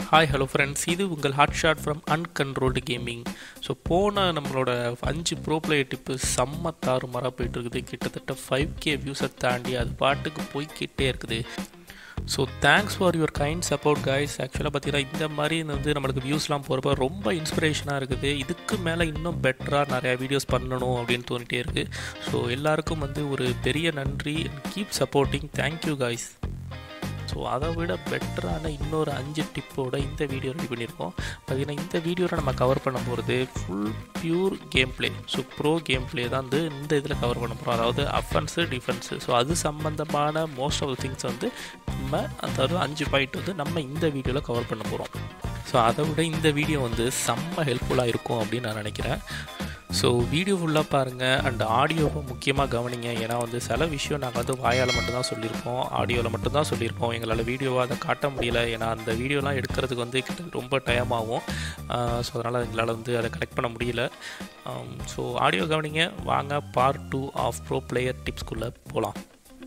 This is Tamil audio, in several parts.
ஹாய் ஹலோ ஃப்ரெண்ட்ஸ் இது உங்கள் hot shot from uncontrolled gaming so போன நம்மளோட அஞ்சு ப்ரோ பிளேயர் டிப்பு செம்ம தாறுமாறாக போயிட்டு இருக்குது கிட்டத்தட்ட ஃபைவ் கே வியூஸை தாண்டி அது பாட்டுக்கு போய்க்கிட்டே இருக்குது so thanks for your kind support guys ஆக்சுவலாக பார்த்தீங்கன்னா இந்த மாதிரி வந்து நம்மளுக்கு வியூஸ்லாம் போகிறப்ப ரொம்ப இன்ஸ்பிரேஷனாக இருக்குது இதுக்கு மேலே இன்னும் பெட்டராக நிறையா வீடியோஸ் பண்ணணும் அப்படின்னு தோணிட்டே இருக்குது ஸோ எல்லாருக்கும் வந்து ஒரு பெரிய நன்றி keep supporting thank you guys so அதை விட பெட்டரான இன்னொரு அஞ்சு டிப்போட இந்த வீடியோ ரெடி பண்ணியிருக்கோம் பார்த்தீங்கன்னா இந்த வீடியோவில் நம்ம கவர் பண்ண போகிறது full pure game play so pro game play தான் வந்து இந்த இதில் கவர் பண்ண போகிறோம் அதாவது அஃபென்ஸு டிஃபென்ஸு ஸோ அது சம்மந்தமான மோஸ்ட் ஆஃப் த திங்ஸ் வந்து நம்ம அதாவது அஞ்சு பாயிண்ட் வந்து நம்ம இந்த வீடியோவில் கவர் பண்ண போகிறோம் ஸோ அதை விட இந்த வீடியோ வந்து செம்ம ஹெல்ப்ஃபுல்லாக இருக்கும் அப்படின்னு நான் நினைக்கிறேன் ஸோ வீடியோ ஃபுல்லாக பாருங்கள் அண்ட் ஆடியோவை முக்கியமாக கவனிங்க ஏன்னா வந்து சில விஷயம் நாங்கள் வந்து வாயால் மட்டும்தான் சொல்லியிருக்கோம் ஆடியோவில் மட்டும்தான் சொல்லியிருக்கோம் எங்களால் வீடியோவாக அதை காட்ட முடியல ஏன்னா அந்த வீடியோலாம் எடுக்கிறதுக்கு வந்து கிட்ட ரொம்ப டைம் ஆகும் ஸோ அதனால் எங்களால் வந்து அதை கலெக்ட் பண்ண முடியல ஸோ ஆடியோ கவனிங்க வாங்க part two of pro player டிப்ஸ்குள்ளே போகலாம்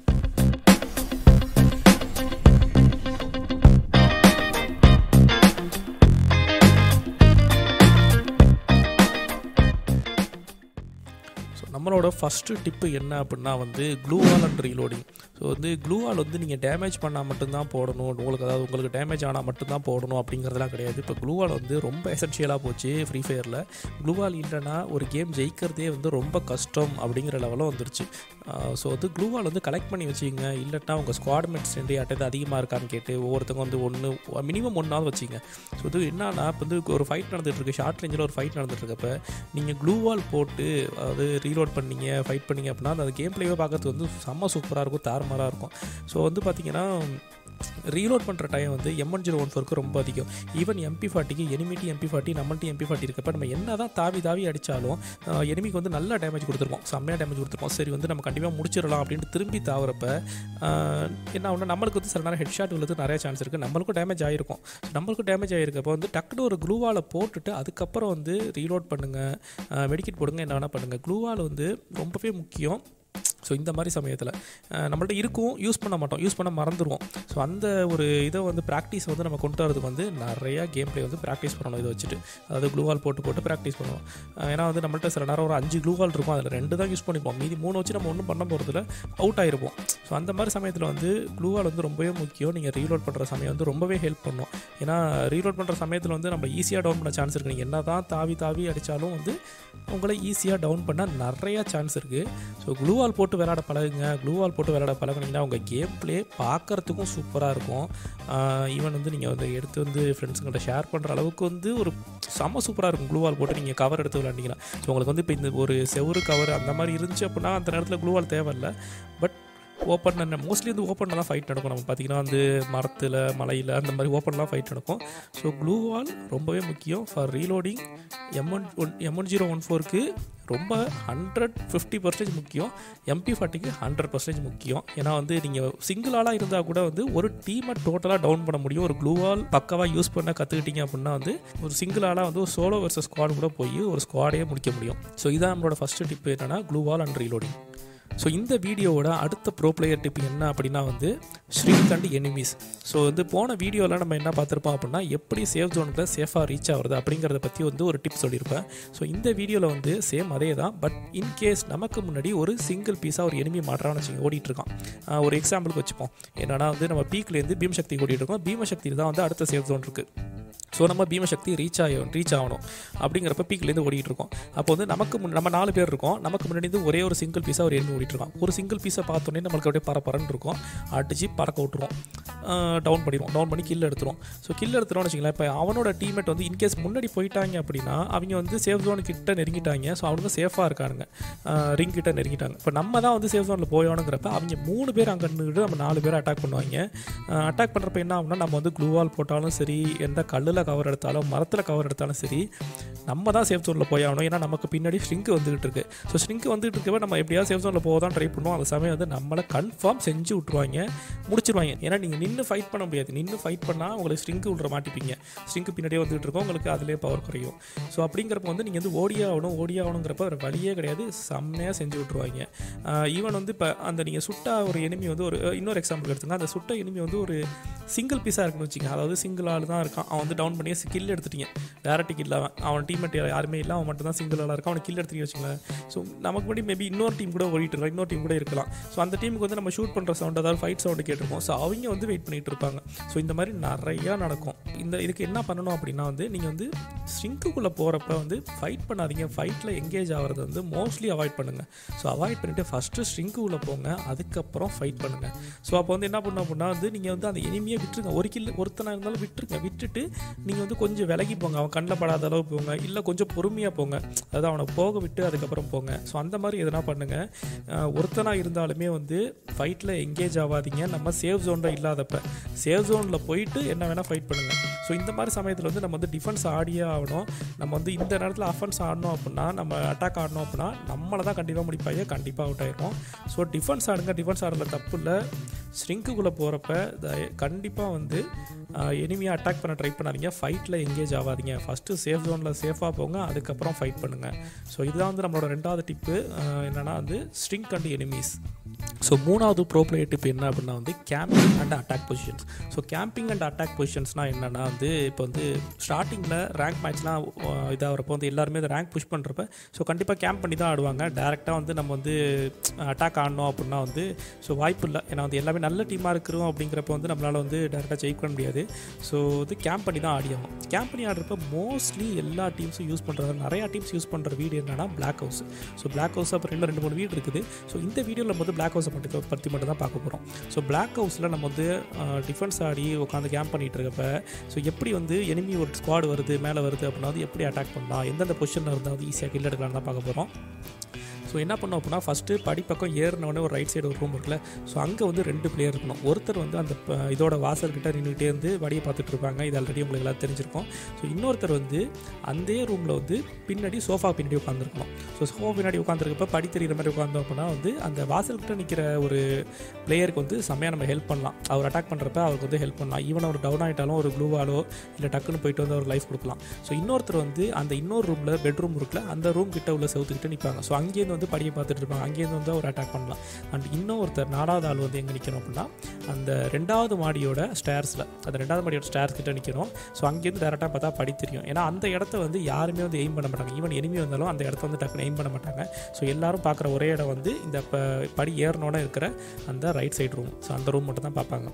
நம்மளோட ஃபஸ்ட்டு டிப்பு என்ன அப்படின்னா வந்து க்ளூவால் அண்ட் ரீலோடிங் ஸோ வந்து க்ளூவால் வந்து நீங்கள் டேமேஜ் பண்ணால் மட்டும்தான் போடணும் உங்களுக்கு அதாவது உங்களுக்கு டேமேஜ் ஆனால் மட்டும்தான் போடணும் அப்படிங்கிறதுலாம் கிடையாது இப்போ க்ளூவால் வந்து ரொம்ப எசென்ஷியலாக போச்சு ஃப்ரீ ஃபயரில் க்ளூவால் இல்லைன்னா ஒரு கேம் ஜெயிக்கிறதே வந்து ரொம்ப கஷ்டம் அப்படிங்கிற லெவலில் வந்துருச்சு ஸோ வந்து க்ளூவால் வந்து கலெக்ட் பண்ணி வச்சுங்க இல்லைன்னா உங்கள் ஸ்குவாட் மேட்ஸ் ரெண்டு யார்ட்டது அதிகமாக இருக்கான்னு கேட்டு ஒவ்வொருத்தவங்க வந்து ஒன்று மினிமம் ஒன்றாவது வச்சுங்க ஸோ இது என்னன்னா இப்போ வந்து ஒரு ஃபைட் நடந்துகிட்டு இருக்கு ஷார்ட் ரேஞ்சில் ஒரு ஃபைட் நடந்துட்டு இருக்கப்ப நீங்கள் க்ளூவால் போட்டு அதாவது ரீலோட் பண்ணீங்க ஃபைட் பண்ணீங்க அப்படின்னா அந்த கேம் பிளேவே பார்க்கறதுக்கு வந்து செம்ம சூப்பராக இருக்கும் தாறுமாறாக இருக்கும் ஸோ வந்து பார்த்தீங்கன்னா ரீலோட் பண்ணுற டைம் வந்து எம்என் ஜீரோ ஒன் ஃபோருக்கு ரொம்ப அதிகம் ஈவன் எம்பி ஃபார்ட்டிக்கு எனிமிட்டி எம்பி ஃபார்ட்டி நம்மள்ட்ட எம்பி ஃபார்ட்டி இருக்கப்ப நம்ம என்ன தான் தாவி தாவி அடித்தாலும் எனிமிக்கு வந்து நல்ல டேமேஜ் கொடுத்துருக்கோம் செம்மையாக டேமேஜ் கொடுத்துருக்கோம் சரி வந்து நம்ம கண்டிப்பாக முடிச்சிடலாம் அப்படின்ட்டு திரும்பி தாவறப்ப என்ன ஒன்று நம்மளுக்கு வந்து சில நேரம் ஹெட் ஷாட் விழுது நிறைய சான்ஸ் இருக்குது நம்மளுக்கும் டேமேஜ் ஆகிருக்கும் நம்மளுக்கும் டேமேஜ் ஆகிருக்கப்போ வந்து டக்குனு ஒரு க்ளூவால் போட்டுட்டு அதுக்கப்புறம் வந்து ரீலோட் பண்ணுங்கள் மெடிக்கெட் போடுங்க என்ன வேணால் பண்ணுங்கள் க்ளூவால் வந்து ரொம்பவே முக்கியம் ஸோ இந்த மாதிரி சமயத்தில் நம்மள்ட்ட இருக்கும் யூஸ் பண்ண மாட்டோம் யூஸ் பண்ண மறந்துடுவோம் ஸோ அந்த ஒரு இதை வந்து ப்ராக்டிஸ் வந்து நம்ம கொண்டு வரதுக்கு வந்து நிறையா கேம் ப்ளே வந்து ப்ராக்டிஸ் பண்ணணும் இதை வச்சுட்டு அதாவது க்ளூவால் போட்டு போட்டு ப்ராக்டிஸ் பண்ணுவோம் ஏன்னா வந்து நம்மள்ட்ட சில நேரம் ஒரு அஞ்சு க்ளூவால் இருக்கும் அதில் ரெண்டு தான் யூஸ் பண்ணிப்போம் மீதி மூணு வச்சு நம்ம ஒன்றும் பண்ண போகிறதுல அவுட் ஆகிருப்போம் ஸோ அந்த மாதிரி சமயத்தில் வந்து க்ளூவால் வந்து ரொம்பவே முக்கியம் நீங்கள் ரீலோட் பண்ணுற சமயம் வந்து ரொம்பவே ஹெல்ப் பண்ணும் ஏன்னா ரீலோட் பண்ணுற சமயத்தில் வந்து நம்ம ஈஸியாக டவுன் பண்ண சான்ஸ் இருக்குது நீங்கள் என்ன தான் தாவி தாவி அடித்தாலும் வந்து உங்களை ஈஸியாக டவுன் பண்ண நிறையா சான்ஸ் இருக்குது ஸோ க்ளூவால் போட்டு விளையாட பழகுங்க க்ளூவால் போட்டு விளையாட பழகுனீங்கன்னா உங்கள் கேம் ப்ளே பார்க்குறதுக்கும் சூப்பராக இருக்கும் ஈவன் வந்து நீங்கள் வந்து எடுத்து வந்து ஃப்ரெண்ட்ஸுங்கிட்ட ஷேர் பண்ணுற அளவுக்கு வந்து ஒரு செம்ம சூப்பராக இருக்கும் க்ளூவால் போட்டு நீங்கள் கவர் எடுத்து விளையாண்டிங்கன்னா ஸோ உங்களுக்கு வந்து இப்போ இந்த ஒரு செவரு கவர் அந்த மாதிரி இருந்துச்சு அப்படின்னா அந்த நேரத்தில் க்ளூவால் தேவையில்லை பட் ஓப்பன் மோஸ்ட்லி வந்து ஓப்பனில் தான் ஃபைட் நடக்கும் நம்ம பார்த்திங்கன்னா வந்து மரத்தில் மலையில் அந்த மாதிரி ஓப்பன்லாம் ஃபைட் நடக்கும் ஸோ க்ளூ வால் ரொம்பவே முக்கியம் for reloading M one one M one zero one ஃபோருக்கு ரொம்ப ஹண்ட்ரட் ஃபிஃப்டி பர்சன்டேஜ் முக்கியம் எம்பி ஃபார்ட்டிக்கு ஹண்ட்ரட் பர்சன்டேஜ் முக்கியம் ஏன்னா வந்து நீங்கள் சிங்கிள் ஆளாக இருந்தால் கூட வந்து ஒரு டீமை டோட்டலாக டவுன் பண்ண முடியும் ஒரு க்ளூவால் பக்கவாக யூஸ் பண்ண கற்றுக்கிட்டீங்க அப்படின்னா வந்து ஒரு சிங்கிள் ஆளாக வந்து ஒரு சோலோ வர்சஸ் ஸ்குவாட் கூட போய் ஒரு ஸ்குவாடே முடிக்க முடியும் ஸோ இதான் நம்மளோட ஃபஸ்ட்டு டிப் என்னென்னா க்ளூவால் அண்ட் ரீலோடிங் ஸோ இந்த வீடியோவோட அடுத்த ப்ரோ பிளேயர் டிப் என்ன அப்படின்னா வந்து ஸ்ரீக் அண்ட் எனிமீஸ் ஸோ வந்து போன வீடியோவில் நம்ம என்ன பார்த்துருப்போம் அப்படின்னா எப்படி சேஃப் ஜோனுக்கு சேஃபாக ரீச் ஆகுறது அப்படிங்கிறத பற்றி வந்து ஒரு டிப் சொல்லியிருப்பேன் ஸோ இந்த வீடியோவில் வந்து சேம் அதே தான் பட் இன்கேஸ் நமக்கு முன்னாடி ஒரு சிங்கிள் பீஸாக ஒரு எனிமி மாற்றான்னு வச்சு ஓடிட்டு இருக்கான் ஒரு எக்ஸாம்பிளுக்கு வச்சுப்போம் என்னன்னா வந்து நம்ம பீக்லேருந்து பீம் சக்தி ஓடிட்டு இருக்கோம் பீம சக்தி தான் வந்து அடுத்த சேஃப் ஜோன் இருக்குது ஸோ நம்ம பீமசக்தி ரீச் ஆகும் ரீச் ஆகணும் அப்படிங்கிறப்ப பீக்லேருந்து ஓடிட்டு இருக்கோம் அப்போ வந்து நமக்கு முன் நம்ம நாலு பேர் இருக்கோம் நமக்கு முன்னாடி வந்து ஒரே ஒரு சிங்கிள் பீஸாக ஒரு எண்ணி ஓடிட்டு இருக்கோம் ஒரு சிங்கிள் பீஸை பார்த்தோன்னே நம்மளுக்கு அப்படியே பரப்பரன்னு இருக்கும் அடிச்சு பறக்க விட்டுருவோம் டவுன் பண்ணிடுவோம் டவுன் பண்ணி கில் எடுத்துரும் ஸோ கில் எடுத்துருவோம்னு வச்சுங்களேன் இப்போ அவனோட டீமேட் வந்து இன்கேஸ் முன்னாடி போயிட்டாங்க அப்படின்னா அவங்க வந்து சேஃப் ஜோன் கிட்ட நெருங்கிட்டாங்க ஸோ அவங்க சேஃபாக இருக்கானுங்க ரிங் கிட்ட நெருங்கிட்டாங்க இப்போ நம்ம தான் வந்து சேஃப் ஜோனில் போயோணுங்கிறப்ப அவங்க மூணு பேர் அங்கே நின்றுட்டு நம்ம நாலு பேர் அட்டாக் பண்ணுவாங்க அட்டாக் பண்ணுறப்ப என்ன ஆகும்னா நம்ம வந்து க்ளூவால் போட்டாலும் சரி எந்த கல்லில் கவர் எடுத்தாலும் மரத்தில் கவர் எடுத்தாலும் சரி நம்ம தான் சேஃப் ஜோனில் போய் ஆகணும் ஏன்னா நமக்கு பின்னாடி ஸ்ட்ரிங்க் வந்துகிட்டு இருக்கு ஸோ ஸ்ட்ரிங்க் வந்துகிட்டு இருக்கவே நம்ம எப்படியாவது சேஃப் ஜோனில் போக தான் ட்ரை பண்ணுவோம் அந்த சமயம் வந்து நம்மளை கன்ஃபார்ம் செஞ்சு விட்ருவாங்க முடிச்சிருவாங்க ஏன்னா நீங்கள் நின்று ஃபைட் பண்ண முடியாது நின்று ஃபைட் பண்ணால் உங்களுக்கு ஸ்ட்ரிங்க் விட்ற மாட்டிப்பீங்க ஸ்ட்ரிங்க் பின்னாடியே வந்துகிட்டு இருக்கோம் உங்களுக்கு அதிலே பவர் குறையும் ஸோ அப்படிங்கிறப்ப வந்து நீங்கள் வந்து ஓடியே ஆகணும் ஓடியே ஆகணுங்கிறப்ப வேறு வழியே கிடையாது செம்மையாக செஞ்சு விட்ருவாங்க ஈவன் வந்து இப்போ அந்த நீங்கள் சுட்டா ஒரு எனிமி வந்து ஒரு இன்னொரு எக்ஸாம்பிள் எடுத்துங்க அந்த சுட்ட எனிமி வந்து ஒரு சிங்கிள் பீஸாக இருக்குன்னு வச்சுங்க அதாவது சிங்கிள் ஆள் தான் இருக்கான் அவன் வந்து டவுன் பண்ணி கில் எடுத்துட்டீங்க டேரக்ட் கில் அவன் அவன் டீம்மேட் யாருமே இல்லை அவன் மட்டும் தான் சிங்கிள் ஆளாக இருக்கான் அவனை கில் எடுத்துட்டு வச்சுங்களேன் ஸோ நமக்கு முன்னாடி மேபி இன்னொரு டீம் கூட ஓடிட்டு இருக்கலாம் இன்னொரு டீம் கூட இருக்கலாம் ஸோ அந்த டீமுக்கு வந்து நம்ம ஷூட் பண்ணுற சவுண்ட் அதாவது ஃபைட் சவுண்டு கேட்டிருப்போம் ஸோ அவங்க வந்து வெயிட் பண்ணிட்டு இருப்பாங்க ஸோ இந்த மாதிரி நிறையா நடக்கும் இந்த இதுக்கு என்ன பண்ணணும் அப்படின்னா வந்து நீங்கள் வந்து ஸ்ட்ரிங்குக்குள்ளே போகிறப்ப வந்து ஃபைட் பண்ணாதீங்க ஃபைட்டில் எங்கேஜ் ஆகிறது வந்து மோஸ்ட்லி அவாய்ட் பண்ணுங்கள் ஸோ அவாய்ட் பண்ணிவிட்டு ஃபஸ்ட்டு ஸ்ட்ரிங்குக்குள்ளே போங்க அதுக்கப்புறம் ஃபைட் பண்ணுங்கள் ஸோ அப்போ வந்து என்ன பண்ணணும் அப்படின்னா வந்து நீங்கள் வந்து அந்த எனிமையை விட்டுருங்க ஒரு கில் ஒருத்தனாக இருந்தாலும் விட்டுருங்க விட்டுட்டு நீங்கள் வந்து கொஞ்சம் விலகி போங்க அவன் கண்ணில் படாத அளவு போங்க இல்லை கொஞ்சம் பொறுமையாக போங்க அதாவது அவனை போக விட்டு அதுக்கப்புறம் போங்க ஸோ அந்த மாதிரி எதனா பண்ணுங்கள் ஒருத்தனாக இருந்தாலுமே வந்து ஃபைட்டில் எங்கேஜ் ஆகாதீங்க நம்ம சேஃப் ஜோனில் இல்லாதப்ப சேஃப் ஜோனில் போயிட்டு என்ன வேணால் ஃபைட் பண்ணுங்கள் ஸோ இந்த மாதிரி சமயத்தில் வந்து நம்ம வந்து டிஃபென்ஸ் ஆடியே ஆகணும் நம்ம வந்து இந்த நேரத்தில் அஃபென்ஸ் ஆடணும் அப்படின்னா நம்ம அட்டாக் ஆடணும் அப்படின்னா நம்மளை தான் கண்டிப்பாக முடிப்பாங்க கண்டிப்பாக அவுட் ஆயிரும் ஸோ டிஃபென்ஸ் ஆடுங்க டிஃபென்ஸ் ஆடல தப்பு இல்லை ஸ்ட்ரிங்குக்குள்ளே போகிறப்ப கண்டிப்பாக வந்து எனிமியாக அட்டாக் பண்ண ட்ரை பண்ணாதீங்க ஃபைட்டில் எங்கேஜ் ஆகாதீங்க ஃபஸ்ட்டு சேஃப் ஜோனில் சேஃபாக போங்க அதுக்கப்புறம் ஃபைட் பண்ணுங்கள் ஸோ இதுதான் வந்து நம்மளோட ரெண்டாவது டிப்பு என்னென்னா வந்து ஸ்ட்ரிங் அண்ட் எனிமீஸ் ஸோ மூணாவது ப்ரோ பிளேயர் டிப் என்ன அப்படின்னா வந்து camping and attack positions so camping and attack பொசிஷன்ஸ்னால் என்னென்னா வந்து இப்போ வந்து ஸ்டார்டிங்கில் ரேங்க் மேட்ச்லாம் இதாகிறப்போ வந்து எல்லாருமே இந்த ரேங்க் புஷ் பண்ணுறப்ப ஸோ கண்டிப்பாக கேம்ப் பண்ணி தான் ஆடுவாங்க டேரெக்டாக வந்து நம்ம வந்து அட்டாக் ஆடணும் அப்படின்னா வந்து ஸோ வாய்ப்பு இல்லை ஏன்னா வந்து எல்லாமே நல்ல டீமாக இருக்கிறோம் அப்படிங்கிறப்ப வந்து நம்மளால் வந்து டேரெக்டாக ஜெயிக்க முடியாது ஸோ வந்து கேம்ப் பண்ணி தான் ஆடி ஆகும் கேம்ப் பண்ணி ஆடுறப்ப மோஸ்ட்லி எல்லா டீம்ஸும் யூஸ் பண்ணுறது நிறையா டீம்ஸ் யூஸ் பண்ணுற வீடு என்னென்னா block house so block house அப்புறம் இன்னும் ரெண்டு மூணு வீடு இருக்குது ஸோ இந்த வீடியோவில் நம்ம வந்து பிளாக் ஹவுஸை மட்டும் பற்றி மட்டும் தான் பார்க்க போகிறோம் ஸோ பிளாக் ஹவுஸில் நம்ம வந்து டிஃபென்ஸ் ஆடி உட்காந்து கேம்ப் பண்ணிகிட்டு இருக்கப்ப ஸோ எப்படி வந்து எனிமி ஒரு ஸ்குவாடு வருது மேலே வருது அப்படின்னா வந்து எப்படி அட்டாக் பண்ணலாம் எந்தெந்த பொசிஷனில் இருந்தால் வந்து ஈஸியாக கில் எடுக்கலாம்னு தான் பார்க்க போகிறோம் ஸோ என்ன பண்ணோம் அப்படின்னா ஃபஸ்ட்டு படிப்பக்கம் ஏறினோடனே ஒரு ரைட் சைடு ஒரு ரூம் இருக்குல்ல ஸோ அங்கே வந்து ரெண்டு பிளேயர் இருக்கணும் ஒருத்தர் வந்து அந்த இதோட வாசல்கிட்ட நின்றுட்டே இருந்து வடியை பார்த்துட்டு இருப்பாங்க இது ஆல்ரெடி உங்களுக்கு எல்லாம் தெரிஞ்சிருக்கும் ஸோ இன்னொருத்தர் வந்து அந்த ரூமில் வந்து பின்னாடி சோஃபா பின்னாடி உட்காந்துருக்கணும் ஸோ சோஃபா பின்னாடி உட்காந்துருக்கப்ப படி தெரிகிற மாதிரி உட்காந்தோம் அப்படின்னா வந்து அந்த வாசல்கிட்ட நிற்கிற ஒரு பிளேயருக்கு வந்து செம்மையாக நம்ம ஹெல்ப் பண்ணலாம் அவர் அட்டாக் பண்ணுறப்ப அவருக்கு வந்து ஹெல்ப் பண்ணலாம் ஈவன் அவர் டவுன் ஆகிட்டாலும் ஒரு க்ளூவாலோ இல்லை டக்குன்னு போயிட்டு வந்து அவர் லைஃப் கொடுக்கலாம் ஸோ இன்னொருத்தர் வந்து அந்த இன்னொரு ரூமில் பெட்ரூம் இருக்குல்ல அந்த ரூம் கிட்ட உள்ள செவத்துக்கிட்ட நிற்பாங்க ஸோ அங்கேருந்து வந்து படியை பார்த்துட்டு இருப்பாங்க அங்கேருந்து வந்து ஒரு அட்டாக் பண்ணலாம் அண்ட் இன்னும் ஒருத்தர் நாலாவது ஆள் வந்து எங்கே நிற்கணும் அப்படின்னா அந்த ரெண்டாவது மாடியோட ஸ்டேர்ஸில் அந்த ரெண்டாவது மாடியோட ஸ்டேர்ஸ் கிட்ட நிற்கணும் ஸோ அங்கேருந்து டேரெக்டாக பார்த்தா படி தெரியும் ஏன்னா அந்த இடத்த வந்து யாருமே வந்து எய்ம் பண்ண மாட்டாங்க ஈவன் எனிமி வந்தாலும் அந்த இடத்த வந்து டக்குன்னு எய்ம் பண்ண மாட்டாங்க ஸோ எல்லாரும் பார்க்குற ஒரே இடம் வந்து இந்த படி ஏறினோட இருக்கிற அந்த ரைட் சைடு ரூம் ஸோ அந்த ரூம் மட்டும் தான் பார்ப்பாங்க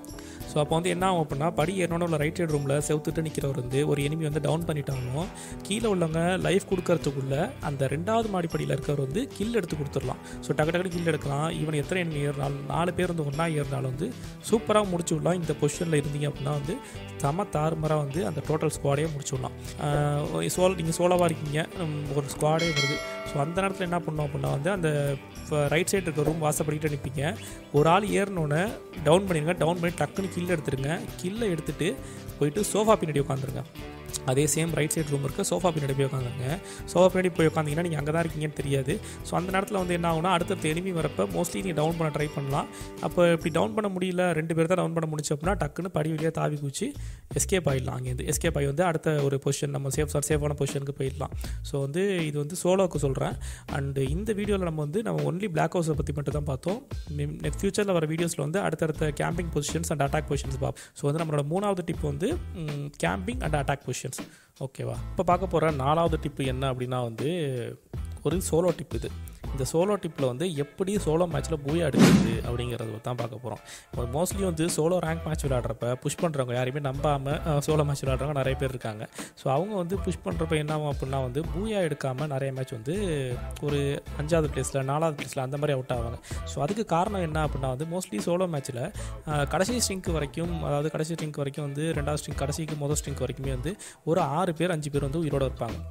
ஸோ அப்போ வந்து என்ன ஆகும் அப்படின்னா படி ஏறணும் உள்ள ரைட் சைடு ரூமில் செவுத்துட்டு நிற்கிறவர் வந்து ஒரு எனிமி வந்து டவுன் பண்ணிட்டாலும் கீழே உள்ளவங்க லைஃப் கொடுக்கறதுக்குள்ள அந்த ரெண்டாவது மாடிப்படியில் இருக்கிறவர் வந்து கில் எடுத்து கொடுத்துடலாம் ஸோ டக்கு டக்கு கில் எடுக்கலாம் ஈவன் எத்தனை எனிமி ஏறினாலும் நாலு பேர் வந்து ஒன்றா ஏறினாலும் வந்து சூப்பராக முடிச்சு விடலாம் இந்த பொசிஷனில் இருந்தீங்க அப்படின்னா வந்து செம தாறுமாறாக வந்து அந்த டோட்டல் ஸ்குவாடே முடிச்சு விடலாம் சோல் நீங்கள் சோலோவாக இருக்கீங்க ஒரு ஸ்குவாடே வருது ஸோ அந்த நேரத்தில் என்ன பண்ணோம் அப்படின்னா வந்து அந்த ரைட் சைடு இருக்க ரூம் வாசப்படிக்கிட்டு நிற்பீங்க ஒரு ஆள் ஏறினோன்னே டவுன் பண்ணிடுங்க டவுன் பண்ணி டக்குன்னு கில் எடுத்துருங்க கில்லை எடுத்துகிட்டு போயிட்டு சோஃபா பின்னாடி உட்காந்துருங்க அதே சேம் ரைட் சைடு ரூம் இருக்குது சோஃபா பின்னாடி போய் உட்காந்துருங்க சோஃபா பின்னாடி போய் உட்காந்திங்கன்னா நீங்கள் அங்கே தான் இருக்கீங்கன்னு தெரியாது ஸோ அந்த நேரத்தில் வந்து என்ன ஆகுனா அடுத்தடுத்த எனிமி வரப்போ மோஸ்ட்லி நீங்கள் டவுன் பண்ண ட்ரை பண்ணலாம் அப்போ இப்படி டவுன் பண்ண முடியல ரெண்டு பேர் தான் டவுன் பண்ண முடிச்சு அப்படின்னா டக்குன்னு படி வழியாக தாவி குச்சி எஸ்கேப் ஆகிடலாம் அங்கேருந்து எஸ்கேப் ஆகி வந்து அடுத்த ஒரு பொசிஷன் நம்ம சேஃப் சார் சேஃபான பொசிஷனுக்கு போயிடலாம் ஸோ வந்து இது வந்து சோலோவுக்கு சொல்கிறேன் அண்டு இந்த வீடியோவில் நம்ம வந்து நம்ம ஒன்லி பிளாக் ஹவுஸை பற்றி மட்டும் தான் பார்த்தோம் நெக்ஸ்ட் ஃபியூச்சரில் வர வீடியோஸில் வந்து அடுத்தடுத்த camping positions and attack positions பார்ப்போம் ஸோ வந்து நம்மளோட மூணாவது டிப் வந்து கேம்பிங் அண்ட் அட்டாக் பொசிஷன்ஸ் ஓகேவா இப்போ பார்க்க போகிற நாலாவது டிப்பு என்ன அப்படின்னா வந்து ஒரு சோலோ டிப் இது இந்த சோலோ டிப்பில் வந்து எப்படி சோலோ மேட்ச்சில் பூயா எடுக்கிறது அப்படிங்கிறத தான் பார்க்க போகிறோம் மோஸ்ட்லி வந்து சோலோ ரேங்க் மேட்ச் விளையாடுறப்ப புஷ் பண்ணுறவங்க யாரையுமே நம்பாமல் சோலோ மேட்ச் விளையாடுறவங்க நிறைய பேர் இருக்காங்க ஸோ அவங்க வந்து புஷ் பண்ணுறப்ப என்ன ஆகும் அப்படின்னா வந்து பூயா எடுக்காமல் நிறைய மேட்ச் வந்து ஒரு அஞ்சாவது பிளேஸில் நாலாவது பிளேஸில் அந்த மாதிரி அவுட் ஆவாங்க ஸோ அதுக்கு காரணம் என்ன அப்படின்னா வந்து மோஸ்ட்லி சோலோ மேட்ச்சில் கடைசி ஸ்ட்ரிங்க் வரைக்கும் அதாவது கடைசி ஸ்ட்ரிங்க் வரைக்கும் வந்து ரெண்டாவது ஸ்ட்ரிங் கடைசிக்கு முதல் ஸ்ட்ரிங்க் வரைக்குமே வந்து ஒரு ஆறு பேர் அஞ்சு பேர் வந்து உயிரோடு இருப்பாங்க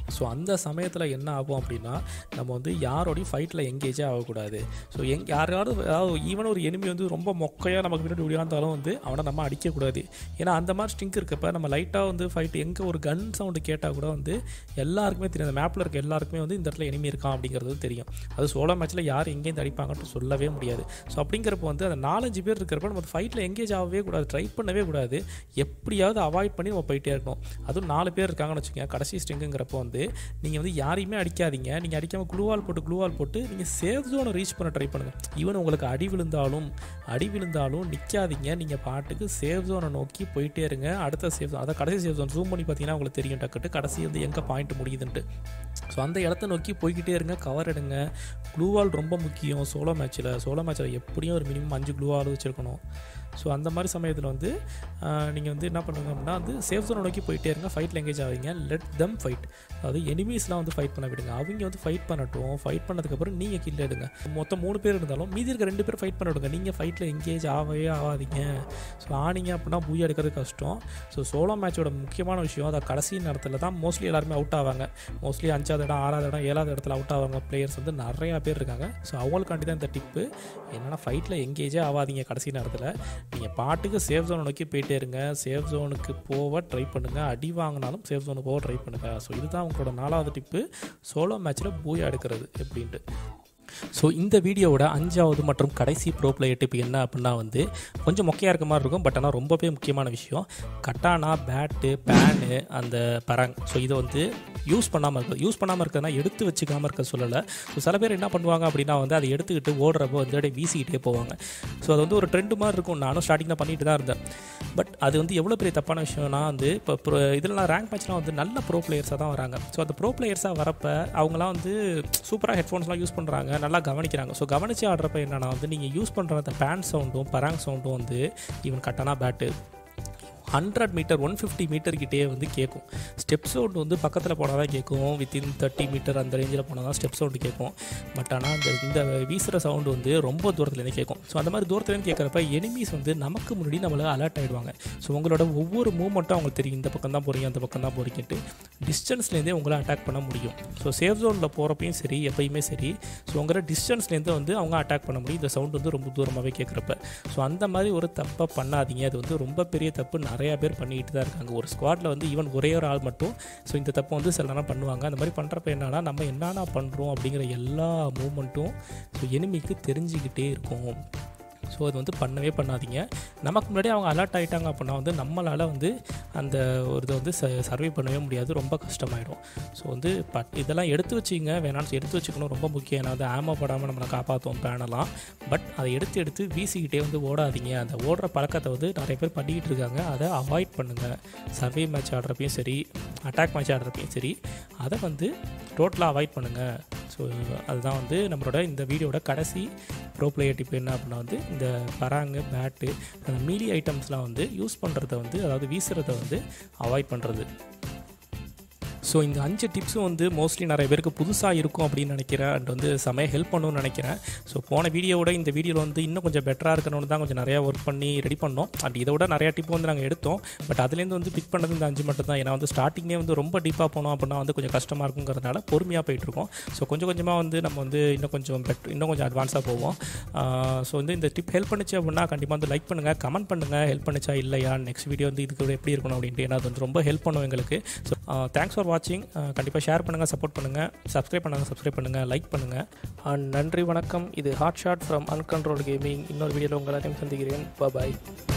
ஸோ அந்த சமயத்தில் என்ன ஆகும் அப்படின்னா நம்ம வந்து யாரோடையும் ஃபைட்டில் எங்கேஜே ஆகக்கூடாது ஸோ எங் யாராவது அதாவது ஈவன் ஒரு எனிமி வந்து ரொம்ப மொக்கையாக நமக்கு பின்னாடி ஒடியாந்தாலும் வந்து அவனை நம்ம அடிக்கக்கூடாது ஏன்னா அந்த மாதிரி ஸ்டிங்க் இருக்கப்ப நம்ம லைட்டாக வந்து ஃபைட் எங்கே ஒரு கன் சவுண்டு கேட்டால் கூட வந்து எல்லாருக்குமே தெரியும் அந்த மேப்பில் இருக்க எல்லாருக்குமே வந்து இந்த இடத்துல எனிமி இருக்கான் அப்படிங்கிறது தெரியும் அது சோலோ மேட்ச்சில் யார் எங்கேருந்து அடிப்பாங்கன்னு சொல்லவே முடியாது ஸோ அப்படிங்கிறப்ப வந்து அந்த நாலஞ்சு பேர் இருக்கிறப்ப நம்ம ஃபைட்டில் எங்கேஜ் ஆகவே கூடாது ட்ரை பண்ணவே கூடாது எப்படியாவது அவாய்ட் பண்ணி நம்ம போயிட்டே இருக்கணும் அதுவும் நாலு பேர் இருக்காங்கன்னு வச்சுக்கோங்க கடைசி ஸ்ட்ரிங்குங்கிறப்போ வந்து நீங்கள் வந்து யாரையுமே அடிக்காதீங்க நீங்கள் அடிக்காமல் குளுவால் போட்டு குளுவால் போட்டு நீங்கள் சேஃப் ஜோனை ரீச் பண்ண ட்ரை பண்ணுங்கள் ஈவன் உங்களுக்கு அடி விழுந்தாலும் அடி விழுந்தாலும் நிற்காதீங்க நீங்கள் பாட்டுக்கு சேஃப் ஜோனை நோக்கி போயிட்டே இருங்க அடுத்த சேஃப் ஜோன் அதை கடைசி சேஃப் ஜோன் ஜூம் பண்ணி பார்த்தீங்கன்னா உங்களுக்கு தெரியும் டக்குட்டு கடைசி வந்து எங்கே பாயிண்ட் முடியுதுன்ட்டு ஸோ அந்த இடத்த நோக்கி போய்கிட்டே இருங்க கவர் எடுங்க க்ளூவால் ரொம்ப முக்கியம் சோலோ மேட்ச்சில் சோலோ மேட்ச்சில் எப்படியும் ஒரு மினிமம் அஞ்சு க்ளூவால் வச்சுருக்கணும் ஸோ அந்த மாதிரி சமயத்தில் வந்து நீங்கள் வந்து என்ன பண்ணுங்க அப்படின்னா வந்து சேஃப் ஜோனை நோக்கி போயிட்டே இருங்க ஃபைட்டில் எங்கேஜ் ஆவீங்க லெட் தம் ஃபைட் அதாவது எனிமீஸ்லாம் வந்து ஃபைட் பண்ண விடுங்க அவங்க வந்து ஃபைட் பண்ணட்டும் ஃபைட் பண்ணதுக்கப்புறம் நீங்கள் கில் எடுங்க மொத்தம் மூணு பேர் இருந்தாலும் மீதி இருக்க ரெண்டு பேர் ஃபைட் பண்ண விடுங்க நீங்கள் ஃபைட்டில் எங்கேஜ் ஆகவே ஆகாதீங்க ஸோ ஆனீங்க அப்படின்னா பூயா எடுக்கிறது கஷ்டம் ஸோ சோலோ மேட்சோட முக்கியமான விஷயம் அதை கடைசி நேரத்தில் தான் மோஸ்ட்லி எல்லாருமே அவுட் ஆவாங்க மோஸ்ட்லி அஞ்சாவது இடம் ஆறாவது இடம் ஏழாவது இடத்துல அவுட் ஆவாங்க பிளேயர்ஸ் வந்து நிறையா பேர் இருக்காங்க ஸோ அவங்களுக்காண்டி தான் இந்த டிப்பு என்னென்னா ஃபைட்டில் எங்கேஜே ஆகாதீங்க கடைசி நேரத்தில் நீங்கள் பாட்டுக்கு சேஃப் ஜோனை நோக்கி போயிட்டே இருங்க சேஃப் ஜோனுக்கு போக ட்ரை பண்ணுங்கள் அடி வாங்கினாலும் சேஃப் ஜோனுக்கு போக ட்ரை பண்ணுங்கள் ஸோ இதுதான் உங்களோட நாலாவது டிப்பு சோலோ மேட்ச்சில் பூயா எடுக்கிறது எப்படின்ட்டு ஸோ இந்த வீடியோவோட அஞ்சாவது மற்றும் கடைசி ப்ரோ பிளேயர் டிப் என்ன அப்படின்னா வந்து கொஞ்சம் மொக்கையாக இருக்க மாதிரி இருக்கும் பட் ஆனால் ரொம்பவே முக்கியமான விஷயம் கட்டானா பேட்டு பேனு அந்த பரங் ஸோ இதை வந்து யூஸ் பண்ணாமல் இருக்குது யூஸ் பண்ணாமல் இருக்கிறதுனா எடுத்து வச்சுக்காமல் இருக்க சொல்லலை ஸோ சில பேர் என்ன பண்ணுவாங்க அப்படின்னா வந்து அதை எடுத்துக்கிட்டு ஓடுறப்போ வந்து அப்படியே வீசிக்கிட்டே போவாங்க ஸோ அது வந்து ஒரு ட்ரெண்டு மாதிரி இருக்கும் நானும் ஸ்டார்டிங்கில் பண்ணிட்டு தான் இருந்தேன் பட் அது வந்து எவ்வளோ பெரிய தப்பான விஷயம்னா வந்து இப்போ ப்ரோ இதெல்லாம் ரேங்க் மேட்ச்லாம் வந்து நல்ல ப்ரோ பிளேயர்ஸாக தான் வராங்க ஸோ அந்த ப்ரோ பிளேயர்ஸாக வரப்போ அவங்களாம் வந்து சூப்பராக ஹெட்ஃபோன்ஸ்லாம் யூஸ் பண்ணுறாங்க நல்லா கவனிக்கிறாங்க ஸோ கவனித்து ஆடுறப்ப என்னன்னா வந்து நீங்கள் யூஸ் பண்ணுற அந்த பேன் சவுண்டும் பராங் சவுண்டும் வந்து even katana bat hundred meter one fifty meter கிட்டே வந்து கேட்கும் ஸ்டெப் சவுண்ட் வந்து பக்கத்தில் போனால் தான் கேட்கும் வித்தின் தேர்ட்டி மீட்டர் அந்த ரேஞ்சில் போனால் தான் ஸ்டெப் சவுண்டு கேட்கும் பட் ஆனால் அந்த இந்த வீசுகிற சவுண்டு வந்து ரொம்ப தூரத்துலேருந்து கேட்கும் ஸோ அந்த மாதிரி தூரத்துலேருந்து கேட்குறப்ப எனிமீஸ் வந்து நமக்கு முன்னாடி நம்மளை அலர்ட் ஆகிடுவாங்க ஸோ உங்களோட ஒவ்வொரு மூமெண்ட்டும் அவங்களுக்கு தெரியும் இந்த பக்கம் தான் போகிறீங்க அந்த பக்கம் தான் போகிறீங்கன்ட்டு டிஸ்டன்ஸ்லேருந்தே உங்களை அட்டாக் பண்ண முடியும் ஸோ சேஃப் ஜோனில் போகிறப்பையும் சரி எப்பயுமே சரி ஸோ உங்களோட டிஸ்டன்ஸ்லேருந்து வந்து அவங்க அட்டாக் பண்ண முடியும் இந்த சவுண்ட் வந்து ரொம்ப தூரமாகவே கேட்குறப்ப ஸோ அந்த மாதிரி ஒரு தப்பை பண்ணாதீங்க அது வந்து ரொம்ப பெரிய தப்பு நிறையா பேர் பண்ணிக்கிட்டு தான் இருக்காங்க ஒரு ஸ்குவாடில் வந்து ஈவன் ஒரே ஒரு ஆள் மட்டும் ஸோ இந்த தப்பை வந்து சில நேரம் பண்ணுவாங்க அந்த மாதிரி பண்ணுறப்ப என்னன்னா நம்ம என்னென்ன பண்ணுறோம் அப்படிங்கிற எல்லா மூமெண்ட்டும் ஸோ எனிமிக்கு தெரிஞ்சுக்கிட்டே இருக்கும் ஸோ அது வந்து பண்ணவே பண்ணாதீங்க நமக்கு முன்னாடி அவங்க அலர்ட் ஆகிட்டாங்க அப்படின்னா வந்து நம்மளால் வந்து அந்த ஒரு இதை வந்து ச சர்வே பண்ணவே முடியாது ரொம்ப கஷ்டமாயிடும் ஸோ வந்து பட் இதெல்லாம் எடுத்து வச்சிங்க வேணாம்னு எடுத்து வச்சுக்கணும் ரொம்ப முக்கியம் ஏன்னா வந்து ஆம படாமல் நம்மளை காப்பாற்றுவோம் பேனலாம் பட் அதை எடுத்து எடுத்து வீசிக்கிட்டே வந்து ஓடாதீங்க அந்த ஓடுற பழக்கத்தை வந்து நிறைய பேர் பண்ணிக்கிட்டு இருக்காங்க அதை அவாய்ட் பண்ணுங்கள் சர்வே மேட்ச் ஆடுறப்பையும் சரி அட்டாக் மேட்ச் ஆடுறப்பையும் சரி அதை வந்து டோட்டலாக அவாய்ட் பண்ணுங்கள் ஸோ அதுதான் வந்து நம்மளோட இந்த வீடியோட கடைசி ப்ரோ பிளேயர் டிப் என்ன அப்படின்னா வந்து இந்த பராங்கு பேட்டு அந்த மீலி ஐட்டம்ஸ்லாம் வந்து யூஸ் பண்ணுறத வந்து அதாவது வீசுகிறத வந்து அவாய்ட் பண்ணுறது ஸோ இந்த அஞ்சு டிப்ஸும் வந்து மோஸ்ட்லி நிறைய பேருக்கு புதுசாக இருக்கும் அப்படின்னு நினைக்கிறேன் அண்ட் வந்து செமையாக ஹெல்ப் பண்ணணும்னு நினைக்கிறேன் ஸோ போன வீடியோவோட இந்த வீடியோவில் வந்து இன்னும் கொஞ்சம் பெட்டராக இருக்கணும்னு தான் கொஞ்சம் நிறையா ஒர்க் பண்ணி ரெடி பண்ணோம் அண்ட் இதை விட நிறையா டிப் வந்து நாங்கள் எடுத்தோம் பட் அதுலேருந்து வந்து பிக் பண்ணது இந்த அஞ்சு மட்டும் தான் ஏன்னா வந்து ஸ்டார்டிங்கே வந்து ரொம்ப டீப்பாக போனோம் அப்படின்னா வந்து கொஞ்சம் கஷ்டமாக இருக்குங்கிறதுனால பொறுமையாக போயிட்டுருக்கோம் ஸோ கொஞ்சம் கொஞ்சமாக வந்து நம்ம வந்து இன்னும் கொஞ்சம் பெட் இன்னும் கொஞ்சம் அட்வான்ஸாக போவோம் ஸோ வந்து இந்த டிப் ஹெல்ப் பண்ணுச்சு அப்படின்னா கண்டிப்பாக வந்து லைக் பண்ணுங்கள் கமெண்ட் பண்ணுங்கள் ஹெல்ப் பண்ணுச்சா இல்லையா நெக்ஸ்ட் வீடியோ வந்து இதுக்கு எப்படி இருக்கணும் அப்படின்ட்டு ஏன்னா அது வந்து ரொம்ப ஹெல்ப் பண்ணும் எங்களுக்கு ஸோ தேங்க்ஸ் ஃபார் வாட்சிங் கண்டிப்பாக ஷேர் பண்ணுங்கள் சப்போர்ட் பண்ணுங்கள் சப்ஸ்கிரைப் பண்ணுங்கள் சப்ஸ்கிரைப் பண்ணுங்கள் லைக் பண்ணுங்கள் அண்ட் நன்றி வணக்கம் இது hot shot from uncontrol gaming இன்னொரு வீடியோவில் உங்கள் எல்லாத்தையும் சந்திக்கிறேன் பாய்